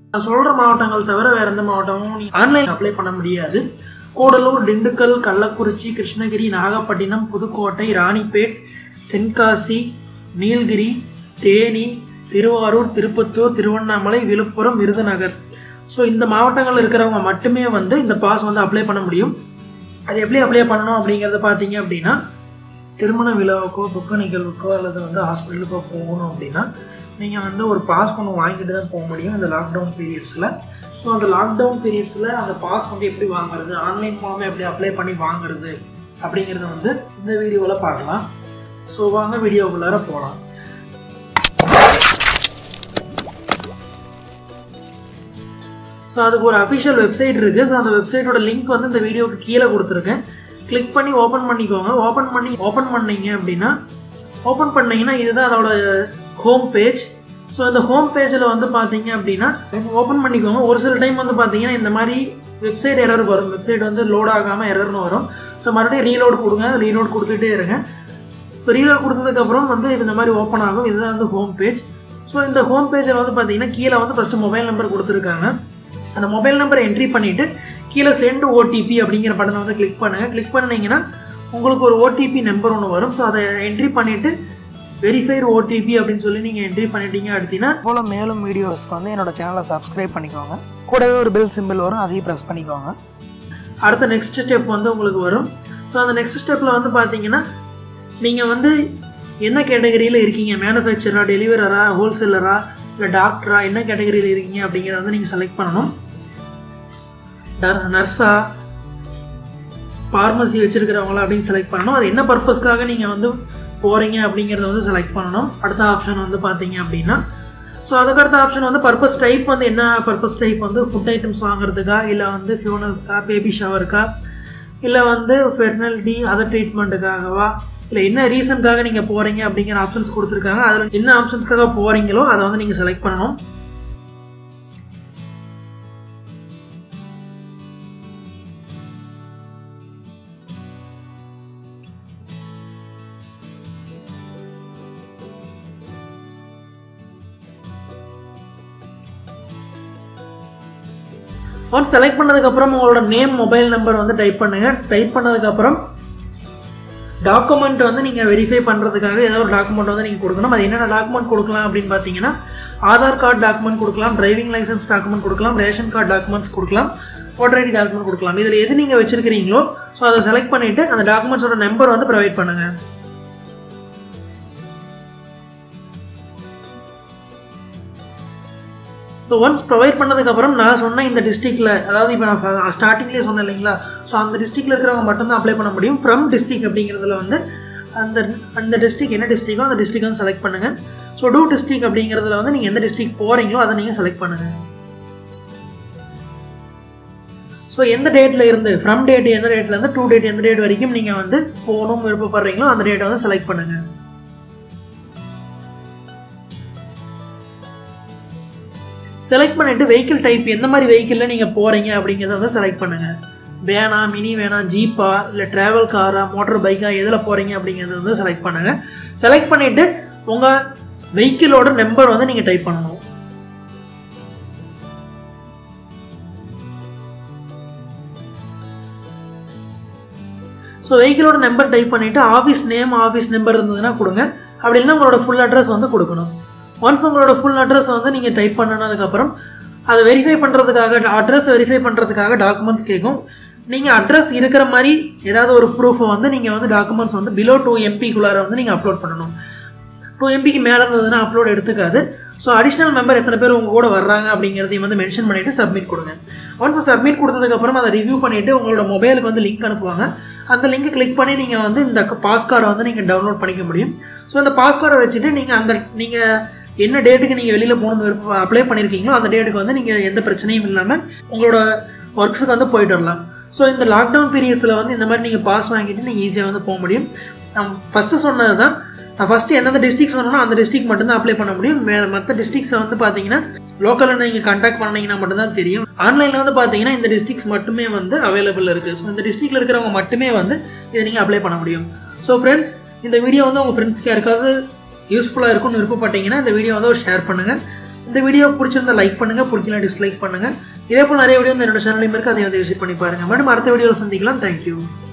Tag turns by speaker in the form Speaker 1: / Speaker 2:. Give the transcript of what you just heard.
Speaker 1: நான் சொல்கிற மாவட்டங்கள் தவிர வேறு எந்த மாவட்டமும் நீ ஆன்லைன் அப்ளை பண்ண முடியாது கூடலூர் திண்டுக்கல் கள்ளக்குறிச்சி கிருஷ்ணகிரி நாகப்பட்டினம் புதுக்கோட்டை ராணிப்பேட் தென்காசி நீலகிரி தேனி திருவாரூர் திருப்பத்தூர் திருவண்ணாமலை விழுப்புரம் விருதுநகர் ஸோ இந்த மாவட்டங்கள் இருக்கிறவங்க மட்டுமே வந்து இந்த பாஸ் வந்து அப்ளை பண்ண முடியும் அது எப்படி அப்ளை பண்ணணும் அப்படிங்கிறத பார்த்தீங்க அப்படின்னா திருமண விழாவுக்கோ துக்க நிகழ்வுக்கோ அல்லது வந்து ஹாஸ்பிட்டலுக்கோ போகணும் அப்படின்னா நீங்கள் வந்து ஒரு பாஸ் ஒன்று வாங்கிட்டு தான் போக முடியும் இந்த லாக்டவுன் பீரியட்ஸில் ஸோ அந்த லாக்டவுன் பீரியட்ஸில் அந்த பாஸ் வந்து எப்படி வாங்குறது ஆன்லைன் மூலமாக எப்படி அப்ளை பண்ணி வாங்குறது அப்படிங்கிறத வந்து இந்த வீடியோவில் பார்க்கலாம் ஸோ வாங்க வீடியோக்குள்ளார போகலாம் ஸோ அதுக்கு ஒரு அஃபிஷியல் வெப்சைட் இருக்குது ஸோ அந்த வெப்சைட்டோட லிங்க் வந்து இந்த வீடியோக்கு கீழே கொடுத்துருக்கேன் கிளிக் பண்ணி ஓப்பன் பண்ணிக்கோங்க ஓப்பன் பண்ணி ஓப்பன் பண்ணீங்க அப்படின்னா ஓப்பன் பண்ணீங்கன்னா இதுதான் அதோட ஹோம் பேஜ் ஸோ இந்த ஹோம் பேஜில் வந்து பார்த்தீங்க அப்படின்னா ஓப்பன் பண்ணிக்கோங்க ஒரு சில டைம் வந்து பார்த்தீங்கன்னா இந்த மாதிரி வெப்சைட் எரர் வரும் வெப்சைட் வந்து லோட் ஆகாமல் எரர்னு வரும் ஸோ மறுபடியும் ரீலோட் கொடுங்க ரீலோட் கொடுத்துட்டே இருங்க ஸோ ரீலோட் கொடுத்ததுக்கப்புறம் வந்து இது இந்த மாதிரி ஓப்பன் ஆகும் இதுதான் வந்து ஹோம் பேஜ் ஸோ இந்த ஹோம் பேஜில் வந்து பார்த்தீங்கன்னா கீழே வந்து ஃபஸ்ட்டு மொபைல் நம்பர் கொடுத்துருக்காங்க அந்த மொபைல் நம்பரை என்ட்ரி பண்ணிவிட்டு கீழே சென்ட் ஓடிபி அப்படிங்கிற பட்டனை வந்து கிளிக் பண்ணுங்கள் கிளிக் பண்ணிங்கன்னா உங்களுக்கு ஒரு ஓடிபி நம்பர் ஒன்று வரும் ஸோ அதை என்ட்ரி பண்ணிவிட்டு வெரிஃபைடு ஓடிபி அப்படின்னு சொல்லி நீங்கள் என்ட்ரி பண்ணிட்டீங்க அப்படின்னா போல் மேலும் வீடியோஸ்க்கு வந்து என்னோட சேனலை சப்ஸ்கிரைப் பண்ணிக்கோங்க கூடவே ஒரு பெல் சிம்பிள் வரும் அதையும் ப்ரெஸ் பண்ணிக்கோங்க அடுத்த நெக்ஸ்ட் ஸ்டெப் வந்து உங்களுக்கு வரும் ஸோ அந்த நெக்ஸ்ட் ஸ்டெப்பில் வந்து பார்த்தீங்கன்னா நீங்கள் வந்து என்ன கேட்டகரியில் இருக்கீங்க மேனுஃபேக்சரா டெலிவரரா ஹோல்சேலரா இல்லை டாக்டரா என்ன கேட்டகரியில் இருக்கீங்க அப்படிங்கிறத வந்து நீங்கள் செலக்ட் பண்ணணும் நர்ஸா ஃபார்மசி வச்சுருக்கிறவங்களா அப்படின்னு செலக்ட் பண்ணணும் அது என்ன பர்பஸ்க்காக நீங்கள் வந்து போகிறீங்க அப்படிங்கிறத வந்து செலக்ட் பண்ணணும் அடுத்த ஆப்ஷன் வந்து பார்த்தீங்க அப்படின்னா ஸோ அதுக்கடுத்த ஆப்ஷன் வந்து பர்பஸ் டைப் வந்து என்ன பர்பஸ் டைப் வந்து ஃபுட் ஐட்டம்ஸ் வாங்குறதுக்கா இல்லை வந்து ஃபியூனல்ஸ்க்கா பேபி ஷவருக்கா இல்லை வந்து ஃபெர்னல்டி அதர் ட்ரீட்மெண்ட்டுக்காகவா இல்லை என்ன ரீசனுக்காக நீங்கள் போகிறீங்க அப்படிங்கிற ஆப்ஷன்ஸ் கொடுத்துருக்காங்க அதில் என்ன ஆப்ஷன்ஸ்க்காக போகிறீங்களோ அதை வந்து நீங்கள் செலக்ட் பண்ணணும் ஒன்ஸ் செலக்ட் பண்ணதுக்கப்புறம் உங்களோட நேம் மொபைல் நம்பர் வந்து டைப் பண்ணுங்கள் டைப் பண்ணதுக்கப்புறம் டாக்குமெண்ட் வந்து நீங்கள் வெரிஃபை பண்ணுறதுக்காக ஏதோ ஒரு டாக்குமெண்ட் வந்து நீங்கள் கொடுக்கணும் அது என்னென்ன டாக்குமெண்ட் கொடுக்கலாம் அப்படின்னு பார்த்தீங்கன்னா ஆதார் கார்டு டாக்குமெண்ட் கொடுக்கலாம் டிரைவிங் லைசன்ஸ் டாக்குமெண்ட் கொடுக்கலாம் ரேஷன் கார்டு டாக்குமெண்ட்ஸ் கொடுக்கலாம் ஓட்டர் ஐடி டாக்குமெண்ட் கொடுக்கலாம் இதில் எது நீங்கள் வச்சுருக்கிறீங்களோ ஸோ அதை செலக்ட் பண்ணிவிட்டு அந்த டாக்குமெண்ட்ஸோட நம்பர் வந்து ப்ரொவைட் பண்ணுங்கள் ஸோ ஒன்ஸ் ப்ரொவைட் பண்ணதுக்கப்புறம் நான் சொன்ன இந்த டிஸ்ட்ரிக்டில் அதாவது இப்போ நான் ஸ்டார்டிங்லேயே சொன்னேன் இல்லைங்களா ஸோ அந்த டிஸ்ட்ரிக்டில் இருக்கிறவங்க மட்டும்தான் அப்ளை பண்ண முடியும் ஃப்ரம் டிஸ்ட்ரிக் அப்படிங்கிறதுல வந்து அந்த அந்த டிஸ்ட்ரிக் என்ன டிஸ்ட்ரிக்கோ அந்த டிஸ்ட்ரிக் வந்து செலக்ட் பண்ணுங்கள் ஸோ டூ டிஸ்ட்ரிக் அப்படிங்கிறதுல வந்து நீங்கள் எந்த டிஸ்ட்ரிக் போகிறீங்களோ அதை நீங்கள் செலக்ட் பண்ணுங்கள் ஸோ எந்த டேட்டில் இருந்து ஃப்ரம் டேட் எந்த டேட்லேருந்து டூ டேட் எந்த டேட் வரைக்கும் நீங்கள் வந்து போகணும் விருப்பப்படுறீங்களோ அந்த டேட்டை வந்து செலக்ட் பண்ணுங்கள் செலக்ட் பண்ணிவிட்டு வெஹிக்கிள் டைப் எந்த மாதிரி வெஹிக்கிளில் நீங்கள் போகிறீங்க அப்படிங்கிறத வந்து செலக்ட் பண்ணுங்கள் வேனா மினி வேனா ஜீப்பா இல்லை ட்ராவல் காரா மோட்டர் பைக்கா எதில் போகிறீங்க அப்படிங்கிறத வந்து செலக்ட் பண்ணுங்கள் செலக்ட் பண்ணிவிட்டு உங்கள் வெஹிக்கிளோட நம்பர் வந்து நீங்கள் டைப் பண்ணணும் ஸோ வெஹிக்கிளோட நம்பர் டைப் பண்ணிவிட்டு ஆஃபீஸ் நேம் ஆஃபீஸ் நம்பர் இருந்ததுன்னா கொடுங்க அப்படி இல்லைன்னா உங்களோட ஃபுல் அட்ரஸ் வந்து கொடுக்கணும் ஒன்ஸ் உங்களோட ஃபுல் அட்ரஸ் வந்து நீங்கள் டைப் பண்ணனதுக்கப்புறம் அதை வெரிஃபை பண்ணுறதுக்காக அட்ரஸ் வெரிஃபை பண்ணுறதுக்காக டாக்குமெண்ட்ஸ் கேட்கும் நீங்கள் அட்ரஸ் இருக்கிற மாதிரி ஏதாவது ஒரு ப்ரூஃபை வந்து நீங்கள் வந்து டாக்குமெண்ட்ஸ் வந்து பிலோ டூ எம்பிக்குள்ளார வந்து நீங்கள் அப்லோட் பண்ணணும் டூ எம்பிக்கு மேலே இருந்ததுன்னா அப்லோட் எடுத்துக்காது ஸோ அடிஷ்னல் மெம்பர் எத்தனை பேர் உங்கள் கூட வர்றாங்க அப்படிங்கிறதையும் வந்து மென்ஷன் பண்ணிவிட்டு சப்மிட் கொடுங்க ஒன்ஸ் சப்மிட் கொடுத்ததுக்கப்புறம் அதை ரிவ்யூ பண்ணிவிட்டு உங்களோட மொபைலுக்கு வந்து லிங்க் அனுப்புவாங்க அந்த லிங்க் கிளிக் பண்ணி நீங்கள் வந்து இந்த பாஸ்கார்டை வந்து நீங்கள் டவுன்லோட் பண்ணிக்க முடியும் ஸோ அந்த பாஸ்கார்டை வச்சுட்டு நீங்கள் அந்த நீங்கள் என்ன டேட்டுக்கு நீங்கள் வெளியில் போகணும் விருப்பம் அப்ளை பண்ணியிருக்கீங்களோ அந்த டேட்டுக்கு வந்து நீங்கள் எந்த பிரச்சனையும் இல்லாமல் உங்களோட ஒர்க்ஸுக்கு வந்து போயிட்டு வரலாம் ஸோ இந்த லாக்டவுன் பீரியட்ஸில் வந்து இந்த மாதிரி நீங்கள் பாஸ் வாங்கிட்டு நீங்கள் ஈஸியாக வந்து போக முடியும் நான் ஃபஸ்ட்டு சொன்னது தான் நான் ஃபஸ்ட்டு எந்தெந்த டிஸ்ட்ரிக் சொன்னோன்னா அந்த டிஸ்ட்ரிக் மட்டும்தான் அப்ளை பண்ண முடியும் மே மற்ற டிஸ்ட்ரிக்ஸை வந்து பார்த்தீங்கன்னா லோக்கலில் நீங்கள் கான்டாக்ட் பண்ணீங்கன்னா மட்டும்தான் தெரியும் ஆன்லைனில் வந்து பார்த்தீங்கன்னா இந்த டிஸ்ட்ரிக்ஸ் மட்டுமே வந்து அவைலபிள் இருக்குது ஸோ இந்த டிஸ்ட்ரிக்டில் இருக்கிறவங்க மட்டுமே வந்து இதை நீங்கள் அப்ளை பண்ண முடியும் ஸோ ஃப்ரெண்ட்ஸ் இந்த வீடியோ வந்து உங்கள் ஃப்ரெண்ட்ஸ்க்கு யாருக்காவது யூஸ்ஃபுல்லாக இருக்கும்னு விருப்பப்பட்டீங்கன்னா இந்த வீடியோ வந்து ஒரு ஷேர் பண்ணுங்கள் இந்த வீடியோ பிடிச்சிருந்தா லைக் பண்ணுங்கள் பிடிக்கலாம் டிஸ்லைக் பண்ணுங்கள் இதே போல் நிறைய வீடியோ இந்த என்னோட சேனலையும் இருக்குது அதை வந்து விசிட் பண்ணி பாருங்கள் மேடம் அடுத்த வீடியோவில் சந்திக்கலாம் தேங்க்யூ